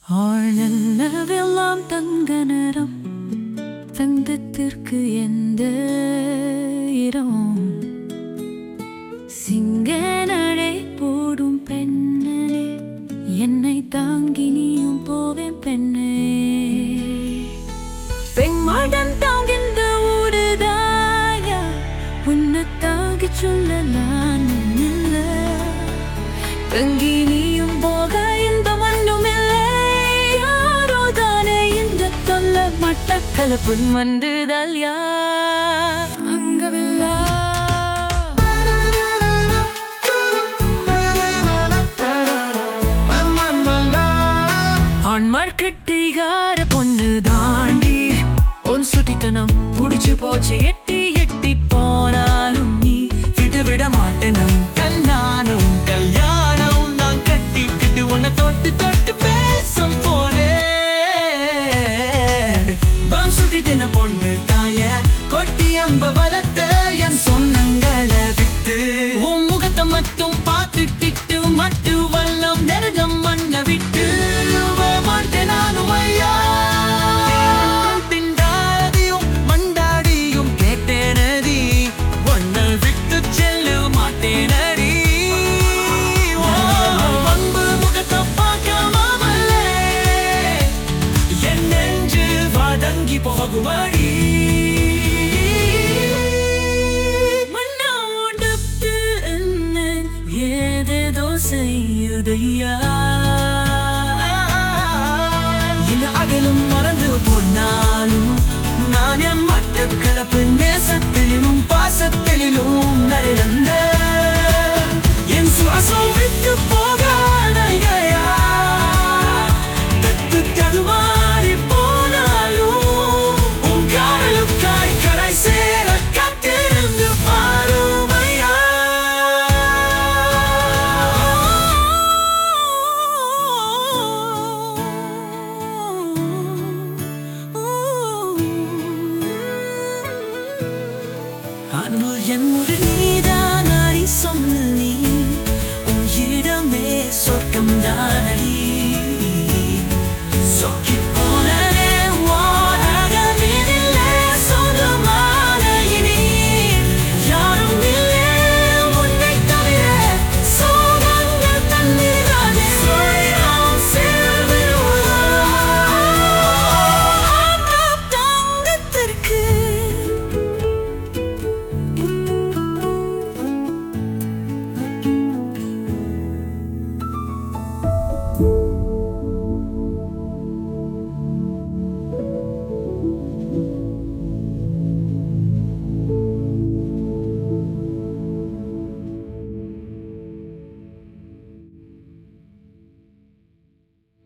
ஆழ்நிலவெல்லாம் தங்க நிறம் தங்கத்திற்கு எந்த இடம் சிங்க நடை போடும் பெண்ணே என்னை தாங்கி நீயும் போவேன் பெண்ணே பெண்மாடன் தாங்கின்ற ஊடுதாயா உன்னை தாங்கி சொல்ல நான் இல்லை தங்கி நீயும் போக இந்த மண்ணும் இல்லை யாரோ தானே இந்த தொல்ல மட்ட கலப்பு வந்துதல் யார் அங்கவில்லா ஆண்மார் கட்டிகார பொண்ணு தாண்டி உன் சுட்டித்தனம் புடிச்சு போச்சு எட்டி எட்டி போனாலும் நீ விட்டு விட மாட்டேனும் கல்யாணம் கல்யாணம் நான் கட்டிக்கிட்டு உன்னை தொட்டு தொட்டு பேசும் போனே பம் சுட்டித்தின பொண்ணு தாய கொட்டி அம்ப வளர்த்த என் சொன்னங்களை விட்டு உன் முகத்தை மட்டும் பார்த்துக்கிட்டு மட்டு வல்லம் நெருகம் மண்ண விட்டு மாட்டேன் நானும் ஐயா திண்டாடியும் மண்டாடியும் கேட்டேனடி உன்னை விட்டு செல்ல மாட்டேனடி ஓ, அன்பு முகத்தை பார்க்காமலே என் நெஞ்சு வதங்கி போகுமடி மண்ணோடத்து என்ன ஏதேதோ செய்யுதையா இந்த அகலும் மறந்து போனாலும் நான் என் மட்ட கலப்பு நேசத்திலும் பாசத்திலும் நடந்த என் சுவாசம் விட்டு போ